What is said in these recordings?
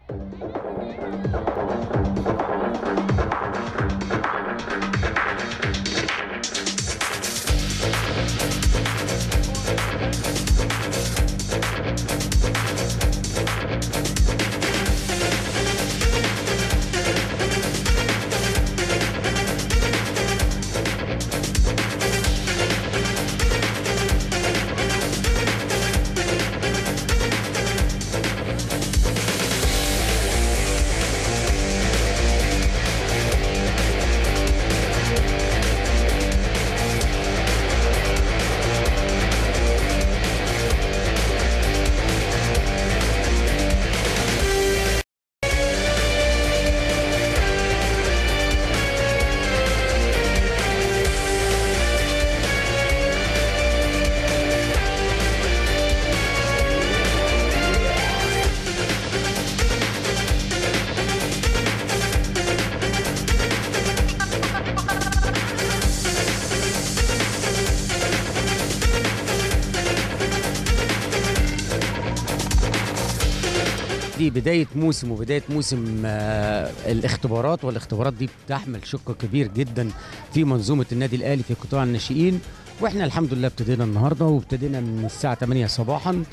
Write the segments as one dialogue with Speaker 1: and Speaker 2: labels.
Speaker 1: دي بداية موسم وبداية موسم آه، الاختبارات والاختبارات دي بتحمل شق كبير جدا في منظومة النادي الأهلي في قطاع الناشئين واحنا الحمد لله ابتدينا النهارده وابتدينا من الساعة 8 صباحا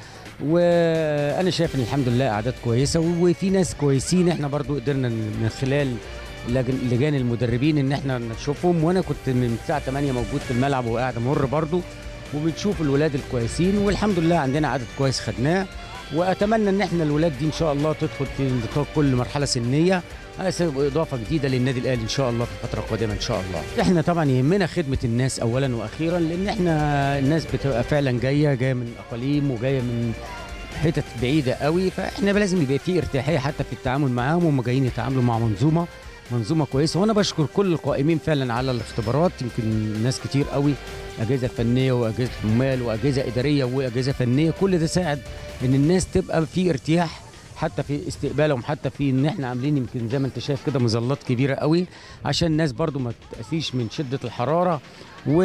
Speaker 1: وانا شايف ان الحمد لله اعداد كويسة وفي ناس كويسين احنا برضو قدرنا من خلال لجن- لجان المدربين ان احنا نشوفهم وانا كنت من الساعة 8 موجود في الملعب وقاعد امر برضو وبنشوف الولاد الكويسين والحمد لله عندنا عدد كويس خدناه واتمنى ان احنا الولاد دي ان شاء الله تدخل في نطاق كل مرحله سنيه هيبقى اضافه جديده للنادي الاهلي ان شاء الله في الفتره القادمه ان شاء الله احنا طبعا يهمنا خدمه الناس اولا واخيرا لان احنا الناس بتبقى فعلا جايه جايه من اقاليم وجايه من حتت بعيده قوي فاحنا لازم يبقى في ارتياحيه حتى في التعامل معاهم وهم جايين يتعاملوا مع منظومه منظومه كويسه وانا بشكر كل القائمين فعلا على الاختبارات يمكن ناس كتير قوي اجهزه فنيه واجهزه عمال واجهزه اداريه واجهزه فنيه كل ده ساعد ان الناس تبقى في ارتياح حتى في استقبالهم حتى في ان احنا عاملين يمكن زي ما انت شايف كده مظلات كبيره قوي عشان الناس برضو ما تقاسيش من شده الحراره و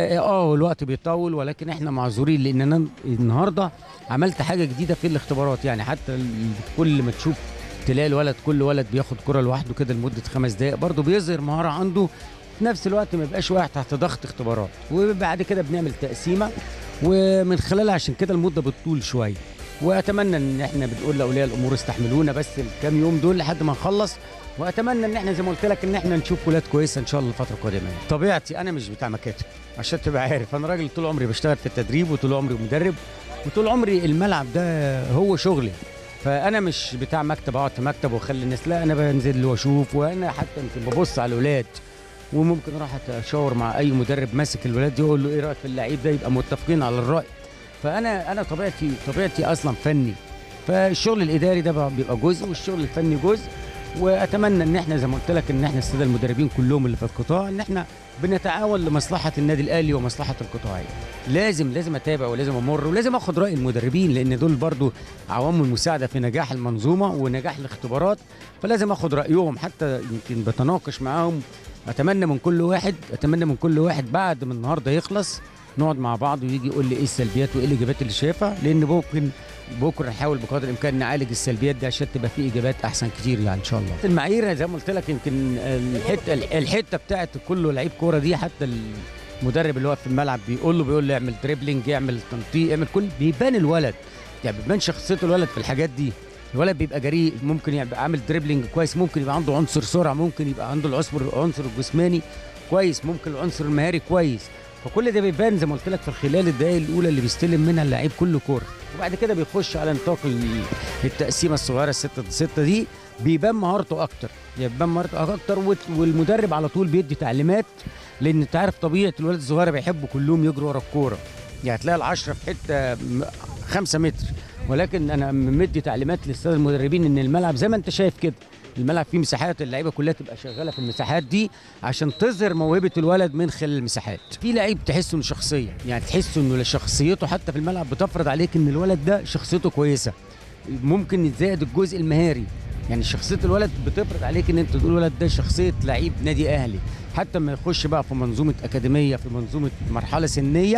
Speaker 1: اه الوقت بيطول ولكن احنا معذورين لان انا النهارده عملت حاجه جديده في الاختبارات يعني حتى ال- كل ما تشوف تلاقي الولد كل ولد بياخد كرة لوحده كده لمده خمس دقائق برضه بيظهر مهاره عنده في نفس الوقت ما يبقاش واقع تحت ضغط اختبارات وبعد كده بنعمل تقسيمه ومن خلالها عشان كده المده بتطول شويه واتمنى ان احنا بنقول لاولياء الامور استحملونا بس الكام يوم دول لحد ما نخلص واتمنى ان احنا زي ما قلت لك ان احنا نشوف ولاد كويسه ان شاء الله الفتره القادمه يعني. طبيعتي انا مش بتاع مكاتب عشان تبقى عارف انا راجل طول عمري بشتغل في التدريب وطول عمري مدرب وطول عمري الملعب ده هو شغلي فانا مش بتاع مكتب اقعد في مكتب واخلي الناس لا انا بنزل واشوف وانا حتى يمكن ببص على الاولاد وممكن اروح اتشاور مع اي مدرب ماسك الولاد دي اقول له ايه رايك في اللعيب ده يبقى متفقين على الراي فانا انا طبيعتي طبيعتي اصلا فني فالشغل الاداري ده بقى- بيبقى جزء والشغل الفني جزء واتمنى ان احنا زي ما قلت لك ان احنا الساده المدربين كلهم اللي في القطاع ان احنا بنتعاون لمصلحه النادي الاهلي ومصلحه القطاعيه لازم لازم اتابع ولازم امر ولازم اخد راي المدربين لان دول برضو عوامل مساعده في نجاح المنظومه ونجاح الاختبارات فلازم اخد رايهم حتى يمكن بتناقش معاهم اتمنى من كل واحد اتمنى من كل واحد بعد ما النهارده يخلص نقعد مع بعض ويجي يقول لي ايه السلبيات وايه الايجابيات اللي شايفها لان ممكن بكره نحاول بقدر الامكان نعالج السلبيات دي عشان تبقى في ايجابيات احسن كتير يعني ان شاء الله المعايير زي ما قلت لك يمكن الحته الحته بتاعت كله لعيب كوره دي حتى المدرب اللي واقف في الملعب بيقول له بيقول له اعمل دريبلينج اعمل تنطيق اعمل كل بيبان الولد يعني بيبان شخصيه الولد في الحاجات دي الولد بيبقى جريء ممكن يبقى عامل دريبلينج كويس ممكن يبقى عنده عنصر سرعه ممكن يبقى عنده العنصر العنصر الجسماني كويس ممكن العنصر المهاري كويس فكل ده بيبان زي ما قلت لك في خلال الدقائق الاولى اللي بيستلم منها اللعيب كل كوره وبعد كده بيخش على نطاق ال- التقسيمه الصغيره الستة ستة دي بيبان مهارته اكتر بيبان مهارته اكتر وت- والمدرب على طول بيدي تعليمات لان انت عارف طبيعه الولد الصغير بيحبوا كلهم يجروا ورا الكوره يعني هتلاقي العشرة في حته م- خمسة متر ولكن انا مدي تعليمات للساده المدربين ان الملعب زي ما انت شايف كده الملعب فيه مساحات اللعيبه كلها تبقى شغاله في المساحات دي عشان تظهر موهبه الولد من خلال المساحات في لعيب تحسه انه شخصيه يعني تحس انه شخصيته حتى في الملعب بتفرض عليك ان الولد ده شخصيته كويسه ممكن يتزايد الجزء المهاري يعني شخصيه الولد بتفرض عليك ان انت تقول الولد ده شخصيه لعيب نادي اهلي حتى ما يخش بقى في منظومه اكاديميه في منظومه مرحله سنيه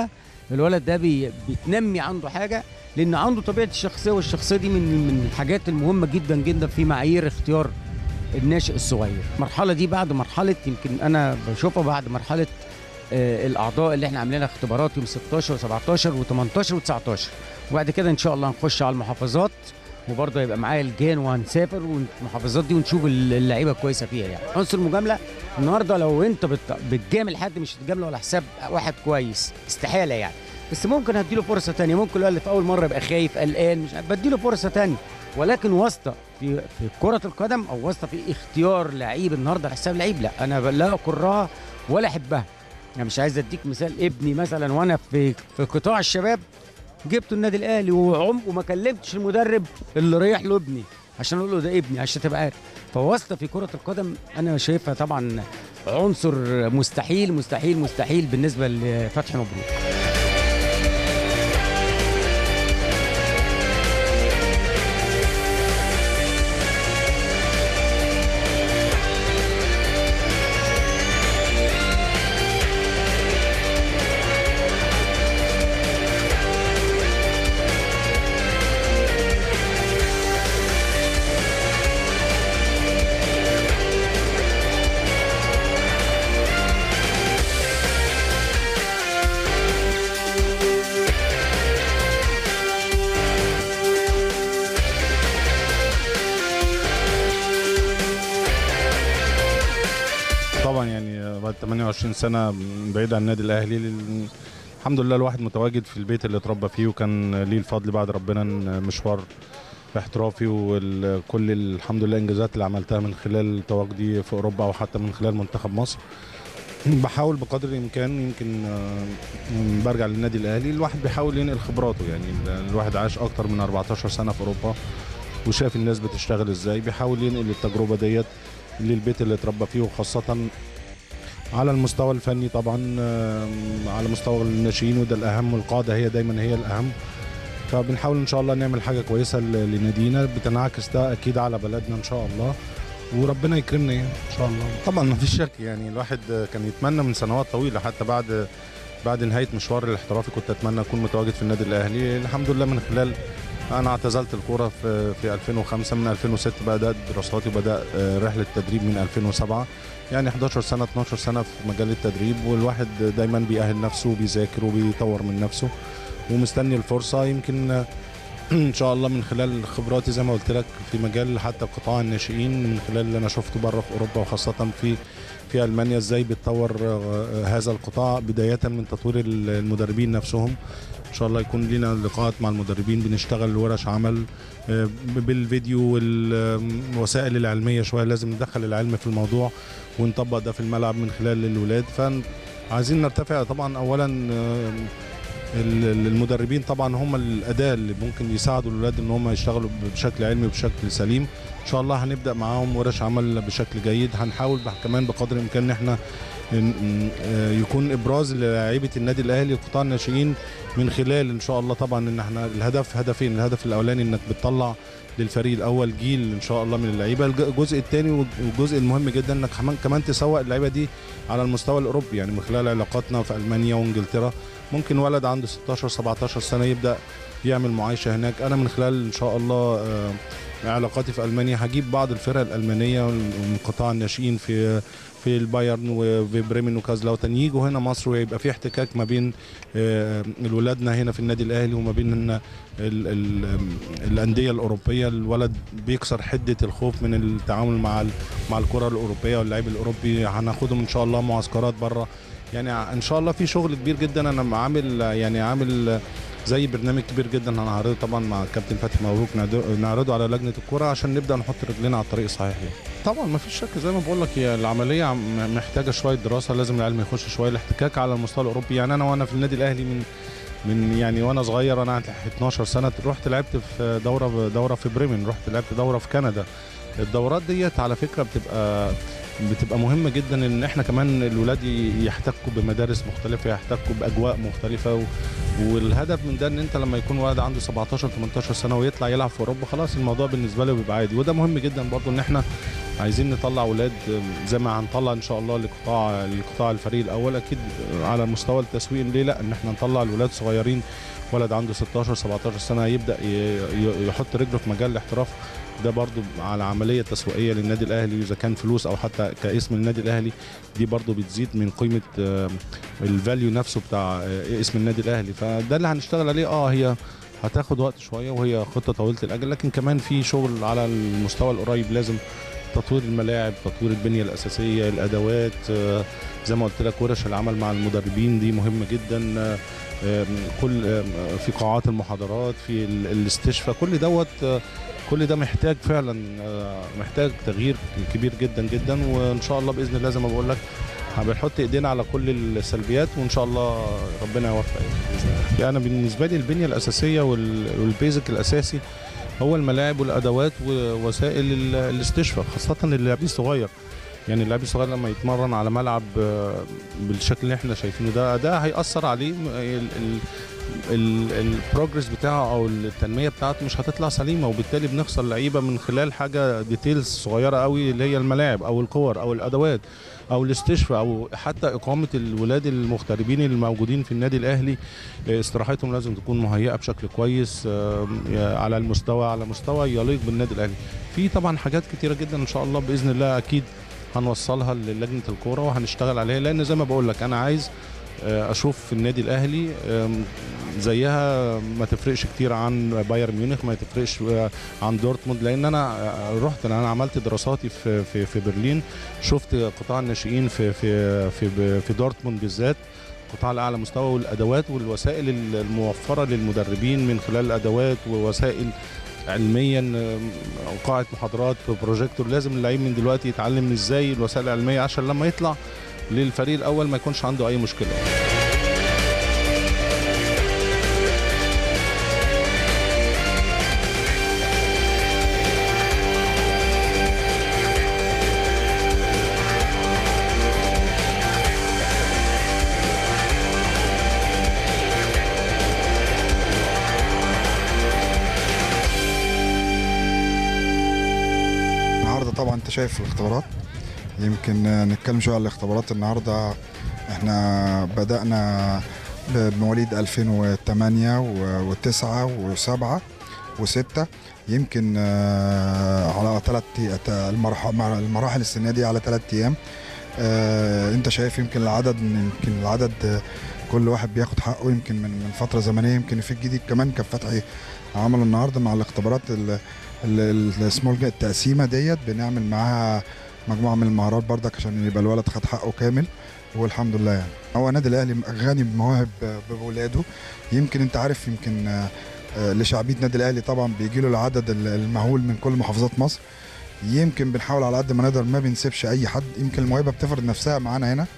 Speaker 1: الولد ده بي بتنمي عنده حاجه لان عنده طبيعه الشخصيه والشخصيه دي من من الحاجات المهمه جدا جدا في معايير اختيار الناشئ الصغير المرحله دي بعد مرحله يمكن انا بشوفها بعد مرحله آه، الاعضاء اللي احنا عاملينها اختبارات يوم 16 و17 و18 و19 وبعد كده ان شاء الله هنخش على المحافظات وبرضه هيبقى معايا الجان وهنسافر والمحافظات دي ونشوف اللعيبه الكويسه فيها يعني عنصر المجامله النهارده لو انت بت- بتجامل حد مش هتجامله على حساب واحد كويس استحاله يعني بس ممكن اديله فرصه تانية ممكن الولد اللي في اول مره يبقى خايف قلقان مش عارف بديله فرصه تانية ولكن واسطه في في كره القدم او واسطه في اختيار لعيب النهارده على حساب لعيب لا انا لا اكرهها ولا احبها انا مش عايز اديك مثال ابني مثلا وانا في في قطاع الشباب جبته النادي الاهلي وعم وما كلمتش المدرب اللي رايح له ابني عشان اقول له ده ابني عشان تبقى عارف فواسطه في كره القدم انا شايفها طبعا عنصر مستحيل مستحيل مستحيل بالنسبه لفتحي مبروك
Speaker 2: طبعا يعني بعد 28 سنه بعيد عن النادي الاهلي الحمد لله الواحد متواجد في البيت اللي اتربى فيه وكان ليه الفضل بعد ربنا إن مشوار احترافي وكل الحمد لله الانجازات اللي عملتها من خلال تواجدي في اوروبا او حتى من خلال منتخب مصر بحاول بقدر الامكان يمكن آه، برجع للنادي الاهلي الواحد بيحاول ينقل خبراته يعني الواحد عاش اكتر من 14 سنه في اوروبا وشاف الناس بتشتغل ازاي بيحاول ينقل التجربه ديت للبيت اللي اتربى فيه وخاصه على المستوى الفني طبعا آم، على مستوى الناشئين وده الاهم والقاعده هي دايما هي الاهم فبنحاول ان شاء الله نعمل حاجه كويسه ل- لنادينا بتنعكس ده اكيد على بلدنا ان شاء الله وربنا يكرمنا يعني ان شاء الله طبعا ما فيش شك يعني الواحد كان يتمنى من سنوات طويله حتى بعد بعد نهايه مشوار الاحترافي كنت اتمنى اكون متواجد في النادي الاهلي الحمد لله من خلال انا اعتزلت الكوره في في 2005 من 2006 بدات دراساتي وبدا آه، رحله تدريب من 2007 يعني 11 سنه 12 سنه في مجال التدريب والواحد دايما بيأهل نفسه وبيذاكر وبيطور من نفسه ومستني الفرصه يمكن آه، ان شاء الله من خلال خبراتي زي ما قلت لك في مجال حتى قطاع الناشئين من خلال اللي انا شفته بره في اوروبا وخاصه في في المانيا ازاي بتطور آه، هذا القطاع بدايه من تطوير المدربين نفسهم ان شاء الله يكون لنا لقاءات مع المدربين بنشتغل ورش عمل آه، بالفيديو والوسائل العلميه شويه لازم ندخل العلم في الموضوع ونطبق ده في الملعب من خلال الولاد فعايزين نرتفع طبعا اولا آه، ال- ال- المدربين طبعا هم الاداه اللي ممكن يساعدوا الولاد ان هم يشتغلوا بشكل علمي وبشكل سليم ان شاء الله هنبدا معاهم ورش عمل بشكل جيد هنحاول بح- كمان بقدر الامكان ان احنا ن- ن- آه، يكون ابراز للاعيبه النادي الاهلي قطاع الناشئين من خلال ان شاء الله طبعا ان احنا الهدف هدفين الهدف الاولاني انك بتطلع للفريق الاول جيل ان شاء الله من اللعيبه الج- الجزء الثاني والجزء المهم جدا انك كمان كمان تسوق اللعيبه دي على المستوى الاوروبي يعني من خلال علاقاتنا في المانيا وانجلترا ممكن ولد عنده 16 17 سنه يبدا يعمل معايشه هناك انا من خلال ان شاء الله آه، علاقاتي في المانيا هجيب بعض الفرق الالمانيه من قطاع الناشئين في في البايرن وفي بريمن وكازلاوتن يجوا هنا مصر ويبقى في احتكاك ما بين آه، الولادنا هنا في النادي الاهلي وما بين إن ال ال الانديه الاوروبيه الولد بيكسر حده الخوف من التعامل مع ال- مع الكره الاوروبيه واللعيب الاوروبي هناخدهم ان شاء الله معسكرات بره يعني ان شاء الله في شغل كبير جدا انا عامل يعني عامل زي برنامج كبير جدا هنعرضه طبعا مع الكابتن فتحي مبروك نعد- نعرضه على لجنه الكره عشان نبدا نحط رجلنا على الطريق الصحيح يعني. طبعا ما فيش شك زي ما بقول لك هي العمليه عم- محتاجه شويه دراسه لازم العلم يخش شويه الاحتكاك على المستوى الاوروبي يعني انا وانا في النادي الاهلي من من يعني وانا صغير انا 12 سنه رحت لعبت في دوره دوره في بريمن رحت لعبت دوره في كندا الدورات ديت على فكره بتبقى بتبقى مهمه جدا ان احنا كمان الولاد ي- يحتكوا بمدارس مختلفه يحتكوا باجواء مختلفه و... والهدف من ده ان انت لما يكون ولد عنده 17 18 سنه ويطلع يلعب في اوروبا خلاص الموضوع بالنسبه له بيبقى عادي وده مهم جدا برضو ان احنا عايزين نطلع ولاد زي ما هنطلع ان شاء الله لقطاع لقطاع الفريق الاول اكيد على مستوى التسويق ليه لا ان احنا نطلع الولاد صغيرين ولد عنده 16 17 سنه يبدا ي- ي- يحط رجله في مجال الاحتراف ده برضو على عمليه تسويقيه للنادي الاهلي اذا كان فلوس او حتى كاسم النادي الاهلي دي برضو بتزيد من قيمه آه، الفاليو نفسه بتاع آه، اسم النادي الاهلي فده اللي هنشتغل عليه اه هي هتاخد وقت شويه وهي خطه طويله الاجل لكن كمان في شغل على المستوى القريب لازم تطوير الملاعب تطوير البنيه الاساسيه الادوات آه، زي ما قلت لك ورش العمل مع المدربين دي مهمه جدا آه، آم، كل آم، في قاعات المحاضرات في ال- الاستشفاء كل دوت آه، كل ده محتاج فعلا آه، محتاج تغيير كبير جدا جدا وان شاء الله باذن الله زي ما بقول لك بنحط ايدينا على كل السلبيات وان شاء الله ربنا يوفق باذن الله يعني انا بالنسبه لي البنيه الاساسيه وال- والبيزك الاساسي هو الملاعب والادوات ووسائل ال- الاستشفاء خاصه اللاعبين الصغير يعني اللاعب الصغير لما يتمرن على ملعب آه، بالشكل اللي احنا شايفينه ده ده هيأثر عليه م- ال- ال- ال- البروجرس بتاعه او التنميه بتاعته مش هتطلع سليمه وبالتالي بنخسر لعيبه من خلال حاجه ديتيلز صغيره قوي اللي هي الملاعب او الكور او الادوات او الاستشفاء او حتى اقامه الولاد المغتربين الموجودين في النادي الاهلي آه، استراحتهم لازم تكون مهيئه بشكل كويس آه، على المستوى على مستوى يليق بالنادي الاهلي في طبعا حاجات كتيره جدا ان شاء الله باذن الله اكيد هنوصلها للجنه الكوره وهنشتغل عليها لان زي ما بقول لك انا عايز آه، اشوف في النادي الاهلي آم، زيها ما تفرقش كتير عن بايرن ميونخ ما تفرقش آه، عن دورتموند لان انا آه، رحت انا عملت دراساتي في في في برلين شفت قطاع الناشئين في في في في دورتموند بالذات قطاع الاعلى مستوى والادوات والوسائل الموفره للمدربين من خلال الادوات ووسائل علميا آم، قاعه محاضرات بروجيكتور لازم اللعيب من دلوقتي يتعلم ازاي الوسائل العلميه عشان لما يطلع للفريق الاول ما يكونش عنده اي مشكله
Speaker 3: النهارده طبعا انت شايف الاختبارات يمكن آه، نتكلم شويه على الاختبارات النهارده احنا بدأنا ب- بمواليد 2008 و9 و7 و6 يمكن آه، على ثلاث المراحل السنيه دي على ثلاث ايام آه، انت شايف يمكن العدد يمكن العدد آه، كل واحد بياخد حقه يمكن من من فتره زمنيه يمكن في الجديد كمان كان فتحي عملوا النهارده مع الاختبارات ال- ال- السمول جا- التقسيمه ديت بنعمل معاها مجموعه من المهارات بردك عشان يبقى الولد خد حقه كامل والحمد لله يعني هو النادي الاهلي غني بمواهب بولاده يمكن انت عارف يمكن آه، آه، لشعبيه النادي الاهلي طبعا بيجي له العدد ال- المهول من كل محافظات مصر يمكن بنحاول على قد ما نقدر ما بنسيبش اي حد يمكن الموهبه بتفرض نفسها معانا هنا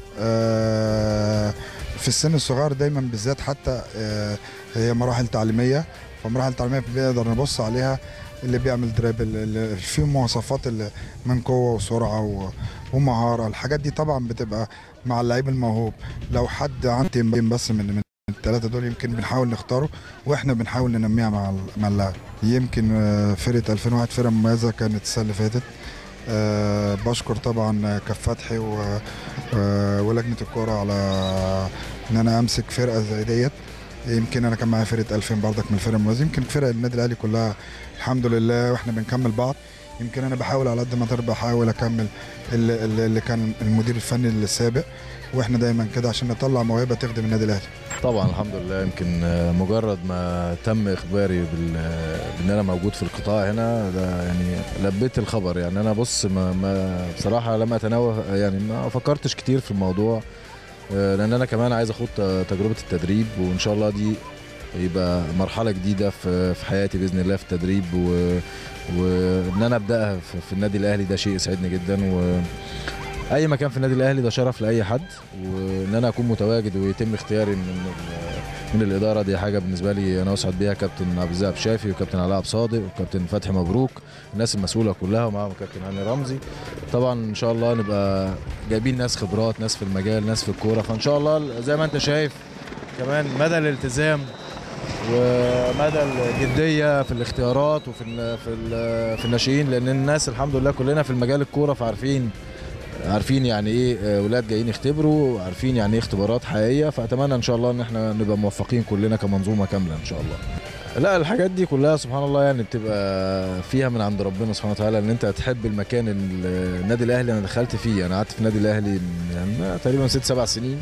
Speaker 3: آه، في السن الصغير دايما بالذات حتى آه، هي مراحل تعليميه فمراحل تعليميه بنقدر نبص عليها اللي بيعمل دريبل اللي فيه مواصفات اللي من قوه وسرعه و- ومهاره الحاجات دي طبعا بتبقى مع اللعيب الموهوب لو حد عنده تيم بس من من الثلاثه دول يمكن بنحاول نختاره واحنا بنحاول ننميها مع ال- مع اللاعب يمكن آه، فرقه 2001 فرقه مميزه كانت السنه اللي فاتت أه بشكر طبعا كف فتحي و- آه، ولجنه الكوره على ان انا امسك فرقه زي ديت يمكن انا كان معايا فرقه 2000 برضك من الفرق المميزه يمكن فرق النادي الاهلي كلها الحمد لله واحنا بنكمل بعض يمكن انا بحاول على قد ما اقدر بحاول اكمل اللي, اللي اللي كان المدير الفني السابق واحنا دايما كده عشان نطلع موهبه تخدم النادي الاهلي
Speaker 4: طبعا الحمد لله يمكن آه، مجرد ما تم اخباري بال- آه، بان انا موجود في القطاع هنا ده يعني لبيت الخبر يعني انا بص ما, ما بصراحه لم اتناول يعني ما فكرتش كتير في الموضوع آه، لان انا كمان عايز اخوض ت- تجربه التدريب وان شاء الله دي يبقى مرحله جديده في في حياتي باذن الله في التدريب و وان انا ابداها في, في النادي الاهلي ده شيء يسعدني جدا و اي مكان في النادي الاهلي ده شرف لاي حد وان انا اكون متواجد ويتم اختياري من ال- من الاداره دي حاجه بالنسبه لي انا اسعد بيها كابتن عبد الزاهد شافي وكابتن علاء عبد صادق وكابتن فتحي مبروك الناس المسؤوله كلها ومعاهم كابتن هاني رمزي طبعا ان شاء الله نبقى جايبين ناس خبرات ناس في المجال ناس في الكوره فان شاء الله زي ما انت شايف كمان مدى الالتزام ومدى الجديه في الاختيارات وفي ال في ال في الناشئين لان الناس الحمد لله كلنا في المجال الكوره فعارفين عارفين يعني ايه ولاد جايين يختبروا عارفين يعني ايه اختبارات حقيقيه فاتمنى ان شاء الله ان احنا نبقى موفقين كلنا كمنظومه كامله ان شاء الله لا الحاجات دي كلها سبحان الله يعني بتبقى فيها من عند ربنا سبحانه وتعالى ان انت تحب المكان ال- النادي الاهلي انا دخلت فيه انا قعدت في النادي الاهلي يعني تقريبا ست سبع سنين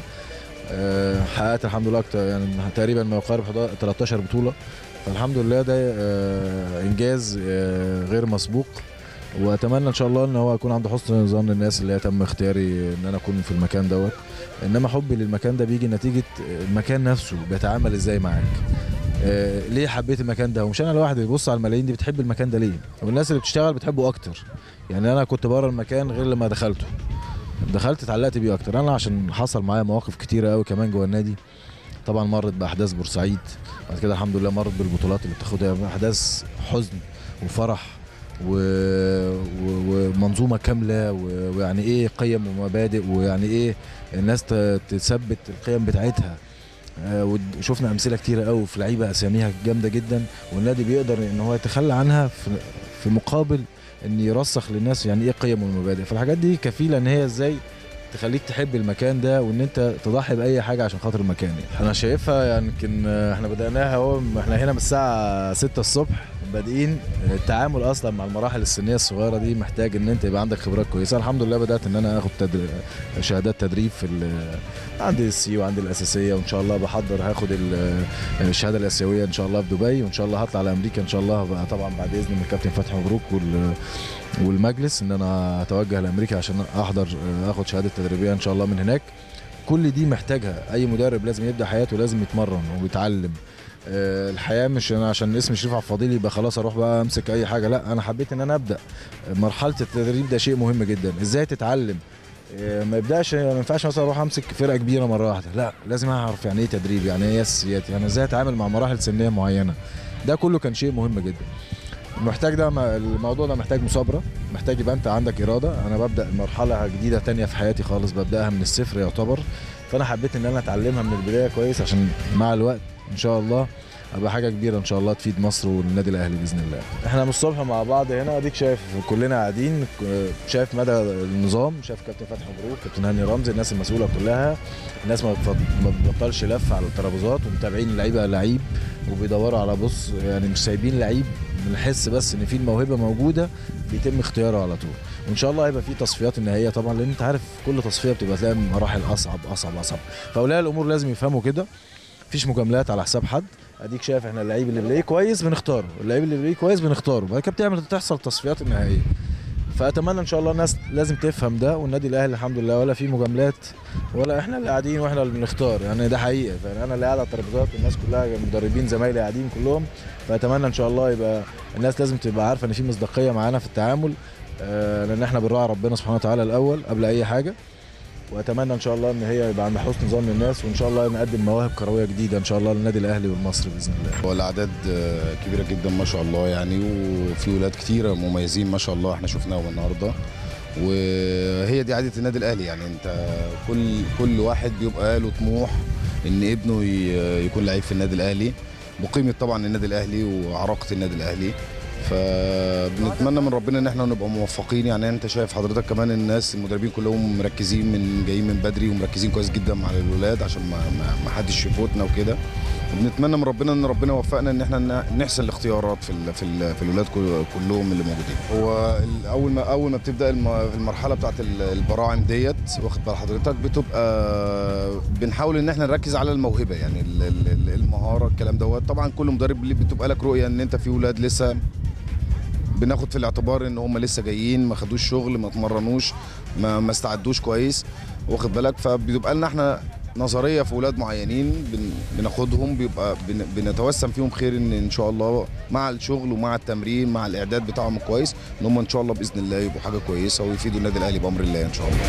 Speaker 4: آه، حققت الحمد لله أكتر يعني تقريبا ما يقارب 11 13 بطوله فالحمد لله ده آه، انجاز آه، غير مسبوق واتمنى ان شاء الله ان هو يكون عند حسن ظن الناس اللي هي تم اختياري ان انا اكون في المكان دوت انما حبي للمكان ده بيجي نتيجه المكان نفسه بيتعامل ازاي معاك آه، ليه حبيت المكان ده ومش انا لوحدي بيبص على الملايين دي بتحب المكان ده ليه والناس اللي بتشتغل بتحبه اكتر يعني انا كنت بره المكان غير لما دخلته دخلت اتعلقت بيه اكتر انا عشان حصل معايا مواقف كتيره قوي كمان جوه النادي طبعا مرت باحداث بورسعيد بعد كده الحمد لله مرت بالبطولات اللي بتاخدها احداث حزن وفرح و... و... ومنظومه كامله و... ويعني ايه قيم ومبادئ ويعني ايه الناس ت... تثبت القيم بتاعتها آه، ود- وشفنا امثله كتيره قوي في لعيبه اساميها جامده جدا والنادي بيقدر ان هو يتخلى عنها في, في مقابل ان يرسخ للناس يعني ايه قيم والمبادئ فالحاجات دي كفيله ان هي ازاي تخليك تحب المكان ده وان انت تضحي باي حاجه عشان خاطر المكان يعني انا شايفها يعني يمكن آه، احنا بداناها اهو احنا هنا من الساعه 6 الصبح بادئين التعامل اصلا مع المراحل السنيه الصغيره دي محتاج ان انت يبقى عندك خبرات كويسه الحمد لله بدات ان انا اخد تدري... شهادات تدريب في ال- عندي السي وعندي الاساسيه وان شاء الله بحضر هاخد ال- الشهاده الاسيويه ان شاء الله في دبي وان شاء الله هطلع لامريكا ان شاء الله بقى طبعا بعد اذن من الكابتن فتحي مبروك وال والمجلس ان انا اتوجه لامريكا عشان احضر اخد شهاده تدريبيه ان شاء الله من هناك كل دي محتاجها اي مدرب لازم يبدا حياته لازم يتمرن ويتعلم آه، الحياه مش انا عشان اسمي شريف عبد الفضيل يبقى خلاص اروح بقى امسك اي حاجه لا انا حبيت ان انا ابدا مرحله التدريب ده شيء مهم جدا ازاي تتعلم آه، ما يبداش ما ينفعش مثلا اروح امسك فرقه كبيره مره واحده لا لازم اعرف يعني ايه تدريب يعني ايه اساسيات يعني ازاي اتعامل مع مراحل سنيه معينه ده كله كان شيء مهم جدا محتاج ده الموضوع ده محتاج مثابره محتاج يبقى انت عندك اراده انا ببدا مرحله جديده تانية في حياتي خالص ببداها من الصفر يعتبر فانا حبيت ان انا اتعلمها من البدايه كويس عشان مع الوقت ان شاء الله ابقى حاجه كبيره ان شاء الله تفيد مصر والنادي الاهلي باذن الله احنا من الصبح مع بعض هنا اديك شايف كلنا قاعدين ك- شايف مدى النظام شايف كابتن فتحي مبروك كابتن هاني رمزي الناس المسؤوله كلها الناس ما بتفض- ما بتبطلش لف على الترابيزات ومتابعين اللعيبه لعيب وبيدوروا على بص يعني مش سايبين لعيب بنحس بس ان في الموهبه موجوده بيتم اختياره على طول وان شاء الله هيبقى في تصفيات النهائيه طبعا لان انت عارف كل تصفيه بتبقى تلاقي مراحل اصعب اصعب اصعب فاولياء الامور لازم يفهموا كده مفيش مجاملات على حساب حد اديك شايف احنا اللعيب اللي بلاقيه كويس بنختاره اللعيب اللي بلاقيه كويس بنختاره بعد كده بتعمل تحصل تصفيات النهائيه فاتمنى ان شاء الله الناس لازم تفهم ده والنادي الاهلي الحمد لله ولا في مجاملات ولا احنا اللي قاعدين واحنا اللي بنختار يعني ده حقيقه فانا انا اللي قاعد على الترابيزات والناس كلها مدربين زمايلي قاعدين كلهم فاتمنى ان شاء الله يبقى الناس لازم تبقى عارفه ان في مصداقيه معانا في التعامل آه، لان احنا بنراعي ربنا سبحانه وتعالى الاول قبل اي حاجه واتمنى ان شاء الله ان هي يبقى عند حسن ظن الناس وان شاء الله نقدم مواهب كرويه جديده ان شاء الله للنادي الاهلي والمصري باذن الله
Speaker 5: هو الاعداد آه، كبيره جدا ما شاء الله يعني وفي ولاد كتيره مميزين ما شاء الله احنا شفناهم النهارده وهي دي عاده النادي الاهلي يعني انت كل كل واحد بيبقى له طموح ان ابنه ي- يكون لعيب في النادي الاهلي بقيمه طبعا النادي الاهلي وعراقه النادي الاهلي فبنتمنى من ربنا ان احنا نبقى موفقين يعني انت شايف حضرتك كمان الناس المدربين كلهم مركزين من جايين من بدري ومركزين كويس جدا مع الولاد عشان ما ما- ما حدش يفوتنا وكده وبنتمنى من ربنا ان ربنا يوفقنا ان احنا ن- نحسن الاختيارات في ال في, ال في الولاد كل- كلهم اللي موجودين هو ال- اول ما اول ما بتبدا الم- المرحله بتاعت ال- البراعم ديت واخد بال حضرتك بتبقى بنحاول ان احنا نركز على الموهبه يعني ال- ال- ال- المهاره الكلام دوت طبعا كل مدرب ليه بتبقى لك رؤيه ان انت في ولاد لسه بناخد في الاعتبار ان هم لسه جايين ما خدوش شغل ما اتمرنوش ما, ما استعدوش كويس واخد بالك فبيبقى لنا احنا نظريه في اولاد معينين بن بناخدهم بيبقى بن بنتوسم فيهم خير ان ان شاء الله مع الشغل ومع التمرين مع الاعداد بتاعهم كويس ان هم ان شاء الله باذن الله يبقوا حاجه كويسه ويفيدوا النادي الاهلي بامر الله ان شاء الله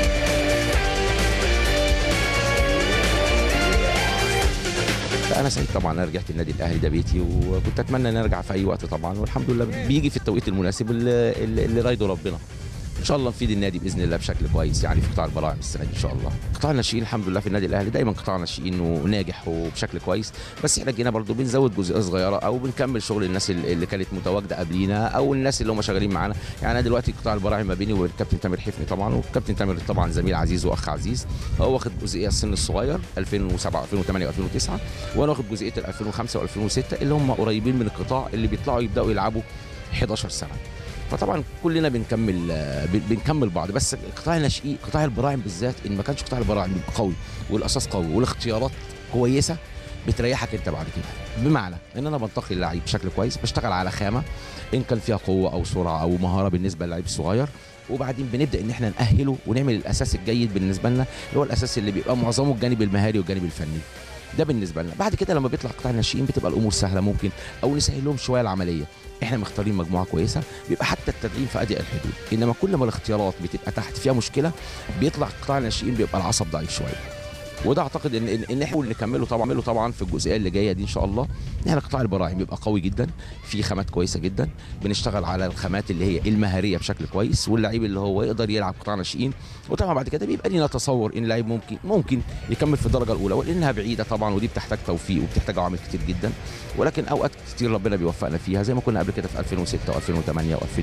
Speaker 1: فانا سعيد
Speaker 6: طبعا انا رجعت النادي الاهلي ده بيتي وكنت اتمنى ان ارجع في اي وقت طبعا والحمد لله بيجي في التوقيت المناسب اللي, اللي اللي رايده ربنا ان شاء الله نفيد النادي باذن الله بشكل كويس يعني في قطاع البراعم السنه دي ان شاء الله قطاع الناشئين الحمد لله في النادي الاهلي دايما قطاع ناشئين وناجح وبشكل كويس بس احنا جينا برضو بنزود جزئيه صغيره او بنكمل شغل الناس اللي كانت متواجده قبلينا او الناس اللي هم شغالين معانا يعني انا دلوقتي قطاع البراعم ما بيني وبين الكابتن تامر حفني طبعا والكابتن تامر طبعا زميل عزيز واخ عزيز هو واخد جزئيه السن الصغير 2007 2008 و2009 وانا واخد جزئيه ال 2005 و2006 اللي هم قريبين من القطاع اللي بيطلعوا يبداوا يلعبوا 11 سنه فطبعا كلنا بنكمل آه، بن- بنكمل بعض بس قطاع الناشئين قطاع البراعم بالذات ان ما كانش قطاع البراعم بيبقى قوي والاساس قوي والاختيارات كويسه بتريحك انت بعد كده بمعنى ان انا بنتقي اللعيب بشكل كويس بشتغل على خامه ان كان فيها قوه او سرعه او مهاره بالنسبه للعيب الصغير وبعدين بنبدا ان احنا ناهله ونعمل الاساس الجيد بالنسبه لنا اللي هو الاساس اللي بيبقى معظمه الجانب المهاري والجانب الفني ده بالنسبه لنا بعد كده لما بيطلع قطاع الناشئين بتبقى الامور سهله ممكن او نسهل لهم شويه العمليه احنا مختارين مجموعه كويسه بيبقى حتى التدعيم في اضيق الحدود انما كل ما الاختيارات بتبقى تحت فيها مشكله بيطلع قطاع الناشئين بيبقى العصب ضعيف شويه وده اعتقد ان ان, إن احنا نكمله طبعا نعمله طبعا في الجزئيه اللي جايه دي ان شاء الله ان احنا قطاع البراعم بيبقى قوي جدا في خامات كويسه جدا بنشتغل على الخامات اللي هي المهاريه بشكل كويس واللعيب اللي هو يقدر يلعب قطاع ناشئين وطبعا بعد كده بيبقى لينا تصور ان اللعيب ممكن ممكن يكمل في الدرجه الاولى ولانها بعيده طبعا ودي بتحتاج توفيق وبتحتاج عوامل كتير جدا ولكن اوقات كتير ربنا بيوفقنا فيها زي ما كنا قبل كده في 2006 و2008 و2000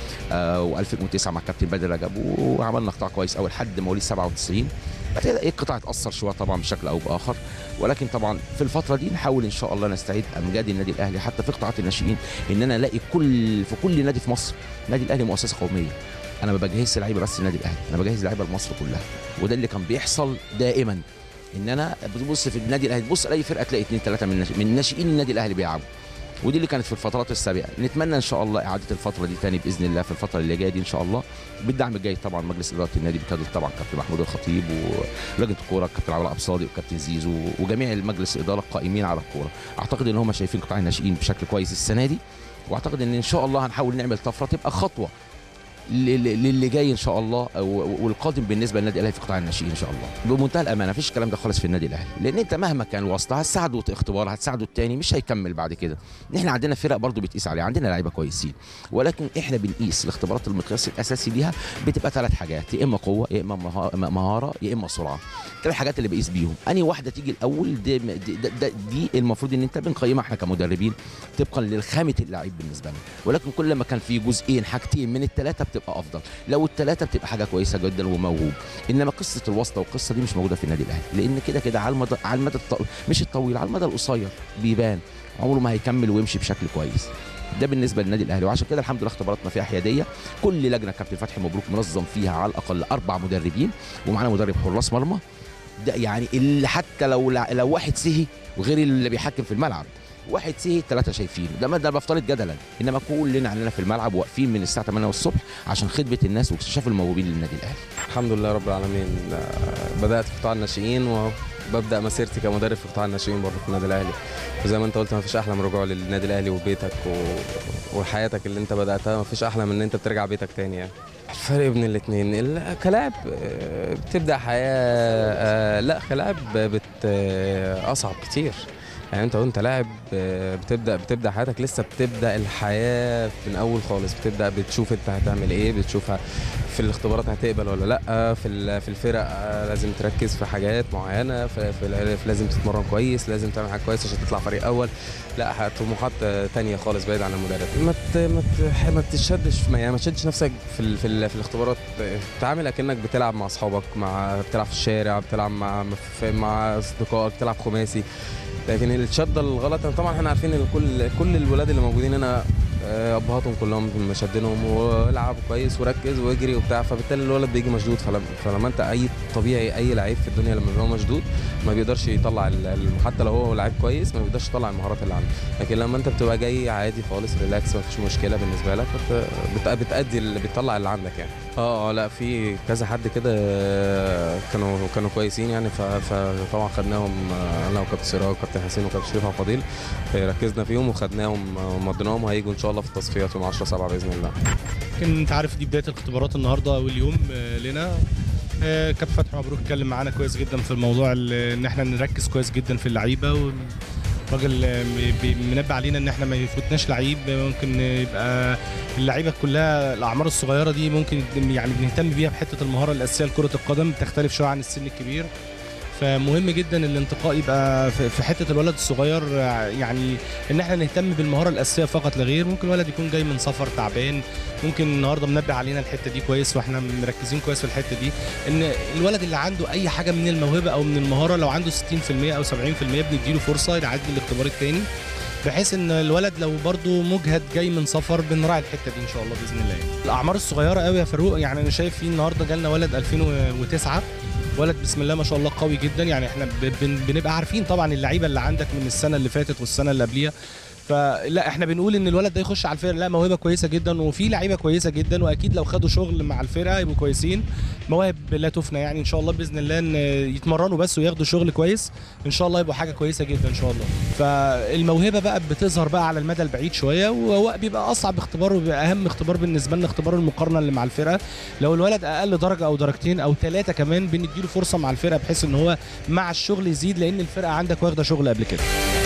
Speaker 6: و2009 مع كابتن بدر رجب وعملنا قطاع كويس قوي لحد مواليد 97 بعد كده ايه القطاع اتاثر شويه طبعا بشكل او باخر ولكن طبعا في الفتره دي نحاول ان شاء الله نستعيد امجاد النادي الاهلي حتى في قطاعات الناشئين ان انا الاقي كل في كل نادي في مصر النادي الاهلي مؤسسه قوميه انا ما بجهزش لعيبه بس النادي الاهلي انا بجهز لعيبه لمصر كلها وده اللي كان بيحصل دائما ان انا بتبص في النادي الاهلي تبص لاي فرقه تلاقي اثنين ثلاثه من ناشئ- من ناشئين النادي الاهلي بيلعبوا ودي اللي كانت في الفترات السابقه نتمنى ان شاء الله اعاده الفتره دي تاني باذن الله في الفتره اللي جايه دي ان شاء الله بالدعم الجيد طبعا مجلس اداره النادي بقياده طبعا كابتن محمود الخطيب ولجنه الكوره كابتن علاء ابصادي وكابتن زيزو وجميع المجلس الاداره القائمين على الكوره اعتقد ان هم شايفين قطاع الناشئين بشكل كويس السنه دي واعتقد ان ان شاء الله هنحاول نعمل طفره تبقى خطوه ل- ل- للي جاي ان شاء الله و- والقادم بالنسبه للنادي الاهلي في قطاع الناشئين ان شاء الله بمنتهى الامانه مفيش الكلام ده خالص في النادي الاهلي لان انت مهما كان الواسطه هتساعده اختبار هتساعده التاني مش هيكمل بعد كده احنا عندنا فرق برضو بتقيس عليها عندنا لعيبه كويسين ولكن احنا بنقيس الاختبارات المقياس الاساسي ليها بتبقى ثلاث حاجات يا اما قوه يا اما مها- مهاره يا اما سرعه ثلاث حاجات اللي بقيس بيهم اني واحده تيجي الاول دي, دي, دي, دي المفروض ان انت بنقيمها احنا كمدربين طبقا للخامه اللعيب بالنسبه لنا ولكن كل ما كان في جزئين حاجتين من الثلاثه بتبقى افضل لو الثلاثه بتبقى حاجه كويسه جدا وموهوب انما قصه الواسطه والقصه دي مش موجوده في النادي الاهلي لان كده كده على المدى على المدى الط... مش الطويل على المدى القصير بيبان عمره ما هيكمل ويمشي بشكل كويس ده بالنسبه للنادي الاهلي وعشان كده الحمد لله اختباراتنا فيها حياديه كل لجنه كابتن فتحي مبروك منظم فيها على الاقل اربع مدربين ومعانا مدرب حراس مرمى ده يعني اللي حتى لو لو واحد سهي وغير اللي بيحكم في الملعب واحد سهي الثلاثه شايفينه ده ما ده بفترض جدلا انما كلنا عندنا في الملعب واقفين من الساعه 8 الصبح عشان خدمه الناس واكتشاف الموهوبين للنادي الاهلي
Speaker 7: الحمد لله رب العالمين آه، بدات في قطاع الناشئين وببدا مسيرتي كمدرب في قطاع الناشئين برضه في النادي الاهلي وزي ما انت قلت ما فيش احلى من الرجوع للنادي الاهلي وبيتك و... وحياتك اللي انت بداتها ما فيش احلى من ان انت بترجع بيتك تاني يعني الفرق بين الاثنين كلاعب آه، بتبدا حياه آه، لا كلاعب بت آه، اصعب كتير يعني انت وانت لاعب آه، بتبدا بتبدا حياتك لسه بتبدا الحياه من اول خالص بتبدا بتشوف انت هتعمل ايه بتشوف ه- في الاختبارات هتقبل ولا لا في ال- في الفرق آه، لازم تركز في حاجات معينه في, في ال- في لازم تتمرن كويس لازم تعمل حاجه كويسه عشان تطلع فريق اول لا ح- طموحات آه، تانية خالص بعيد عن المدرب ما ت- ما ت- ما تشدش ما يعني ما تشدش نفسك في ال- في, ال- في الاختبارات تعامل اكنك بتلعب مع اصحابك مع بتلعب في الشارع بتلعب مع في- مع اصدقائك بتلعب خماسي لكن الشده الغلط طبعا احنا عارفين ان كل كل الولاد اللي موجودين هنا آه، ابهاتهم كلهم مشدينهم والعب كويس وركز واجري وبتاع فبالتالي الولد بيجي مشدود فلما, فلما انت اي طبيعي اي لعيب في الدنيا لما بيبقى مشدود ما بيقدرش يطلع ال- ال- حتى لو هو لعيب كويس ما بيقدرش يطلع المهارات اللي عنده لكن لما انت بتبقى جاي عادي خالص ريلاكس ما فيش مشكله بالنسبه لك بت- بت- بتأدي اللي بتطلع اللي عندك يعني اه اه لا في كذا حد كده آه، كانوا كانوا كويسين يعني ف- فطبعا خدناهم آه، انا وكابتن سراج وكابتن حسين وكابتن شريف عبد الفضيل آه، ركزنا فيهم وخدناهم آه، ومضيناهم هيجوا ان شاء الله في التصفيات يوم 10 7 باذن الله
Speaker 8: يمكن انت عارف دي بدايه الاختبارات النهارده اول يوم آه، لنا آه، كابتن فتحي مبروك اتكلم معانا كويس جدا في الموضوع ال- ان احنا نركز كويس جدا في اللعيبه راجل آه، م- بي- منبه علينا ان احنا ما يفوتناش لعيب ممكن يبقى اللعيبه كلها الاعمار الصغيره دي ممكن يعني بنهتم بيها بحته المهاره الاساسيه لكره القدم بتختلف شويه عن السن الكبير فمهم جدا الانتقاء يبقى في في حته الولد الصغير آه، يعني ان احنا نهتم بالمهاره الاساسيه فقط لا غير ممكن ولد يكون جاي من سفر تعبان ممكن النهارده منبه علينا الحته دي كويس واحنا مركزين كويس في الحته دي ان الولد اللي عنده اي حاجه من الموهبه او من المهاره لو عنده 60% او 70% بنديله فرصه يعدي الاختبار الثاني بحيث ان الولد لو برضه مجهد جاي من سفر بنراعي الحته دي ان شاء الله باذن الله الاعمار الصغيره قوي يا فاروق يعني انا شايف في النهارده جالنا ولد 2009 ولد بسم الله ما شاء الله قوي جدا يعني احنا ب- بن- بنبقى عارفين طبعا اللعيبه اللي عندك من السنه اللي فاتت والسنه اللي قبليها فلا احنا بنقول ان الولد ده يخش على الفرقه لا موهبه كويسه جدا وفي لعيبه كويسه جدا واكيد لو خدوا شغل مع الفرقه يبقوا كويسين مواهب لا تفنى يعني ان شاء الله باذن الله ان يتمرنوا بس وياخدوا شغل كويس ان شاء الله يبقوا حاجه كويسه جدا ان شاء الله فالموهبه بقى بتظهر بقى على المدى البعيد شويه وهو بيبقى اصعب اختبار وبيبقى اهم اختبار بالنسبه لنا اختبار المقارنه اللي مع الفرقه لو الولد اقل درجه او درجتين او ثلاثه كمان بنديله فرصه مع الفرقه بحيث ان هو مع الشغل يزيد لان الفرقه عندك واخده شغل قبل كده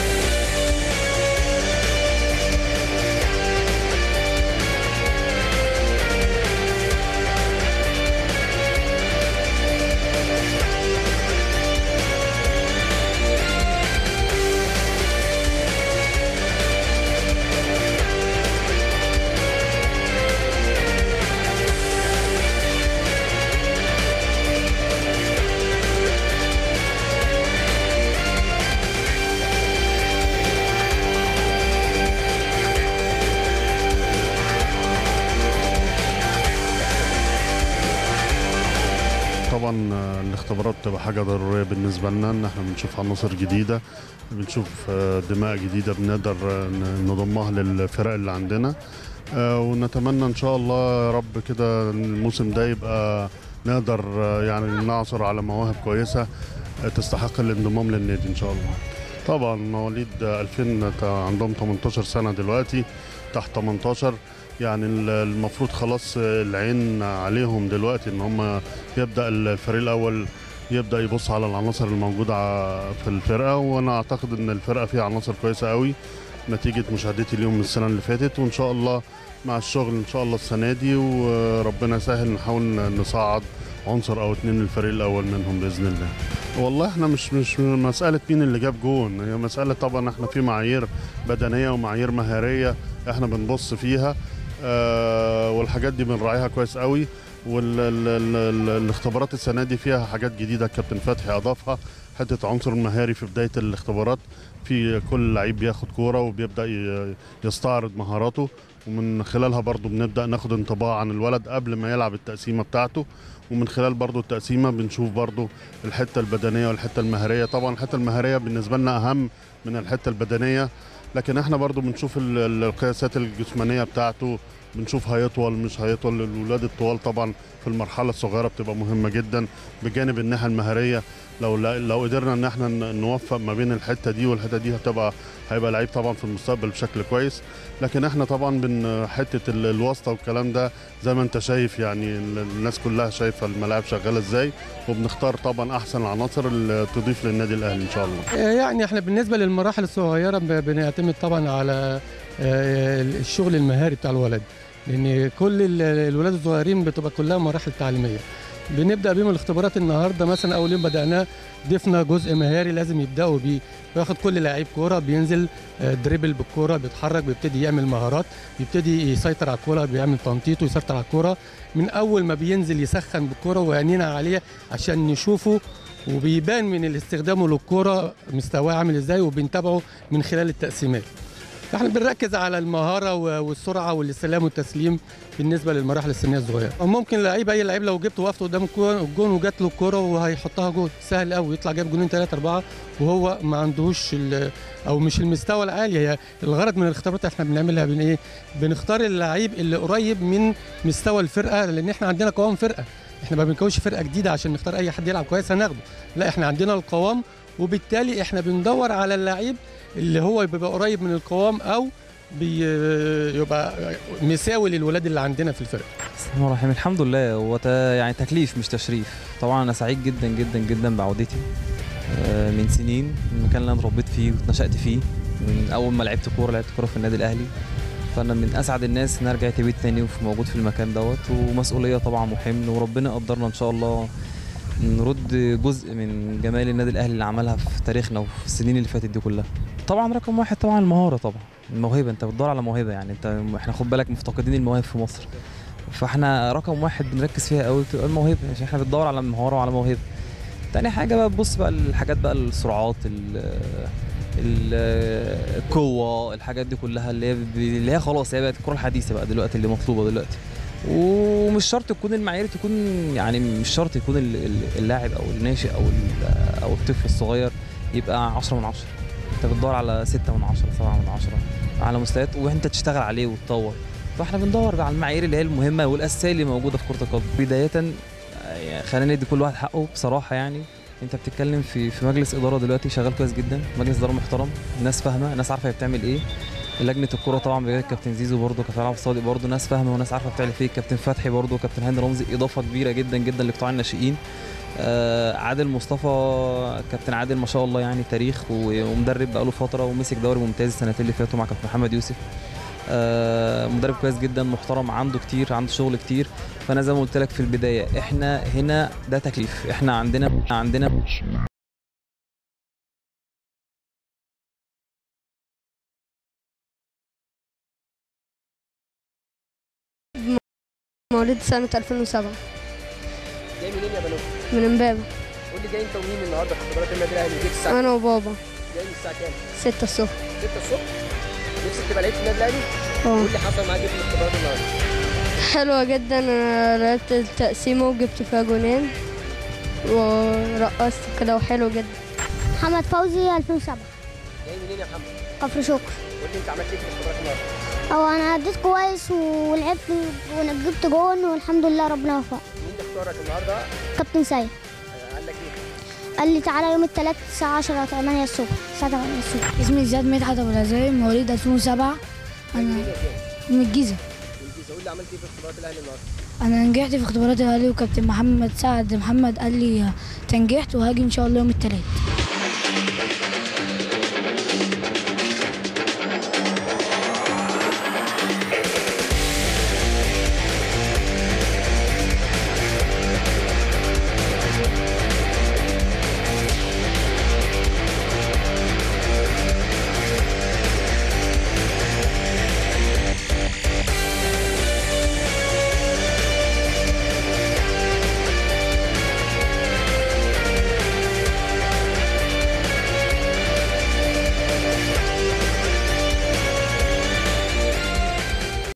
Speaker 9: طبعا آه، الاختبارات بتبقى حاجه ضروريه بالنسبه لنا ان احنا بنشوف عناصر جديده بنشوف آه، دماء جديده بنقدر آه، ن- نضمها للفرق اللي عندنا آه، ونتمنى ان شاء الله يا رب كده إن الموسم ده يبقى نقدر آه، يعني نعثر على مواهب كويسه آه، تستحق الانضمام للنادي ان شاء الله طبعا مواليد آه، 2000 تا- عندهم 18 سنه دلوقتي تحت 18 يعني ال- المفروض خلاص آه، العين عليهم دلوقتي ان هم يبدا الفريق الاول يبدا يبص على العناصر الموجوده ع- في الفرقه وانا اعتقد ان الفرقه فيها عناصر كويسه قوي نتيجه مشاهدتي اليوم من السنه اللي فاتت وان شاء الله مع الشغل ان شاء الله السنه دي وربنا يسهل نحاول نصعد عنصر او اتنين للفريق الاول منهم باذن الله والله احنا مش مش مساله مين اللي جاب جون هي مساله طبعا احنا في معايير بدنيه ومعايير مهاريه احنا بنبص فيها آه والحاجات دي بنراعيها كويس قوي والاختبارات السنه دي فيها حاجات جديده الكابتن فتحي اضافها حته عنصر مهاري في بدايه الاختبارات في كل لعيب بياخد كوره وبيبدا ي- يستعرض مهاراته ومن خلالها برضو بنبدا ناخد انطباع عن الولد قبل ما يلعب التقسيمه بتاعته ومن خلال برضو التقسيمه بنشوف برضو الحته البدنيه والحته المهاريه طبعا الحته المهاريه بالنسبه لنا اهم من الحته البدنيه لكن احنا برضو بنشوف ال- ال- القياسات الجسمانيه بتاعته بنشوف هيطول مش هيطول الولاد الطوال طبعا في المرحله الصغيره بتبقى مهمه جدا بجانب الناحيه المهاريه لو لو قدرنا ان احنا ن- نوفق ما بين الحته دي والحته دي هتبقى هيبقى لعيب طبعا في المستقبل بشكل كويس لكن احنا طبعا بن حته ال- الواسطه والكلام ده زي ما انت شايف يعني ال- الناس كلها شايفه الملاعب شغاله ازاي وبنختار طبعا احسن العناصر اللي تضيف للنادي الاهلي ان شاء الله
Speaker 10: يعني احنا بالنسبه للمراحل الصغيره ب- بنعتمد طبعا على آه، الشغل المهاري بتاع الولد لان كل ال- الولاد الصغيرين بتبقى كلها مراحل تعليميه بنبدا بيهم الاختبارات النهارده مثلا اول يوم بداناه ضفنا جزء مهاري لازم يبداوا بيه بياخد كل لعيب كوره بينزل آه، دريبل بالكوره بيتحرك بيبتدي يعمل مهارات بيبتدي يسيطر على الكوره بيعمل تنطيط ويسيطر على الكوره من اول ما بينزل يسخن بالكوره وعينينا عليه عشان نشوفه وبيبان من الاستخدامه للكوره مستواه عامل ازاي وبنتابعه من خلال التقسيمات فاحنا بنركز على المهاره و- والسرعه والاستلام والتسليم بالنسبه للمراحل السنيه الصغيره ممكن لعيب اي لعيب لو جبته وقفته قدام الكو- الجون وجات له الكوره وهيحطها جول سهل قوي يطلع جايب جولين ثلاثه اربعه وهو ما عندوش ال- او مش المستوى العالي هي الغرض من الاختبارات احنا بنعملها بين ايه بنختار اللعيب اللي قريب من مستوى الفرقه لان احنا عندنا قوام فرقه احنا ما بنكونش فرقه جديده عشان نختار اي حد يلعب كويس هناخده لا احنا عندنا القوام وبالتالي احنا بندور على اللعيب اللي هو بيبقى قريب من القوام او بيبقى مساوي للولاد اللي عندنا في الفرقه
Speaker 11: بسم الله الرحمن الرحيم الحمد لله هو تا- يعني تكليف مش تشريف طبعا انا سعيد جدا جدا جدا بعودتي آه، من سنين المكان اللي انا اتربيت فيه واتنشأت فيه من اول ما لعبت كوره لعبت كوره في النادي الاهلي فانا من اسعد الناس ان أنا رجعت بيت تاني وموجود في المكان دوت ومسؤوليه طبعا وحمل وربنا قدرنا ان شاء الله نرد جزء من جمال النادي الاهلي اللي عملها في تاريخنا وفي السنين اللي فاتت دي كلها طبعا رقم واحد طبعا المهاره طبعا الموهبه انت بتدور على موهبه يعني انت احنا خد بالك مفتقدين المواهب في مصر فاحنا رقم واحد بنركز فيها قوي بتبقى الموهبه عشان احنا بندور على مهاره وعلى موهبه تاني حاجه بقى تبص بقى الحاجات بقى السرعات ال ال- القوه الحاجات دي كلها اللي هي اللي هي خلاص هي بقت الكره الحديثه بقى دلوقتي اللي مطلوبه دلوقتي ومش شرط تكون المعايير تكون يعني مش شرط يكون ال- ال- اللاعب او الناشئ او ال- او الطفل الصغير يبقى 10 من 10 انت بتدور على 6 من 10 7 من 10 على مستويات وانت تشتغل عليه وتطور فاحنا بندور على المعايير اللي هي المهمه والاساسيه اللي موجوده في كره القدم بدايه آه، يعني خلينا ندي كل واحد حقه بصراحه يعني انت بتتكلم في في مجلس اداره دلوقتي شغال كويس جدا مجلس اداره محترم الناس فاهمه ناس عارفه هي بتعمل ايه لجنه الكوره طبعا بقياده كابتن زيزو برضه كابتن عبد الصادق برضه ناس فاهمه وناس عارفه بتعمل ايه كابتن فتحي برضه كابتن هاني رمزي اضافه كبيره جدا جدا لقطاع الناشئين آه عادل مصطفى كابتن عادل ما شاء الله يعني تاريخ و- ومدرب بقاله فتره ومسك دوري ممتاز السنتين اللي فاتوا مع كابتن محمد يوسف آه مدرب كويس جدا محترم عنده كتير عنده شغل كتير فانا زي ما قلت لك في البدايه احنا هنا ده تكليف احنا عندنا عندنا
Speaker 12: مواليد سنة 2007
Speaker 13: جاي منين يا بنو؟
Speaker 12: من امبابة
Speaker 13: قول لي جاي انت ومين النهارده في اختبارات النادي الاهلي جيت الساعه
Speaker 12: أنا وبابا
Speaker 13: جاي من الساعه كام؟
Speaker 12: 6 الصبح
Speaker 13: 6 الصبح نفسك تبقى لعيب في النادي الاهلي؟
Speaker 12: اه
Speaker 13: قول لي حصل معاك ايه في الاختبارات النهارده؟
Speaker 12: حلوة جدا أنا لعبت التقسيمة وجبت فيها جونين ورقصت كده وحلو جدا
Speaker 14: محمد فوزي 2007
Speaker 13: جاي منين يا محمد؟
Speaker 14: كفر شكر
Speaker 13: قول لي انت عملت ايه في الاختبارات النهارده؟
Speaker 14: هو انا اديت كويس ولعبت وجبت جون والحمد لله ربنا وفق
Speaker 13: مين اللي اختارك النهارده؟
Speaker 14: كابتن سيد
Speaker 13: آه، قال لك ايه؟
Speaker 14: قال لي تعالى يوم الثلاث الساعة 10 8 الصبح الساعة 8 الصبح
Speaker 15: اسمي زياد مدحت ابو العزايم مواليد 2007
Speaker 13: جاي منين
Speaker 15: انا
Speaker 13: يا زياد؟
Speaker 15: من الجيزه
Speaker 13: من الجيزه قول لي عملت ايه في اختبارات الاهلي النهارده؟
Speaker 15: انا نجحت في اختبارات الاهلي وكابتن محمد سعد محمد قال لي تنجحت وهاجي ان شاء الله يوم الثلاث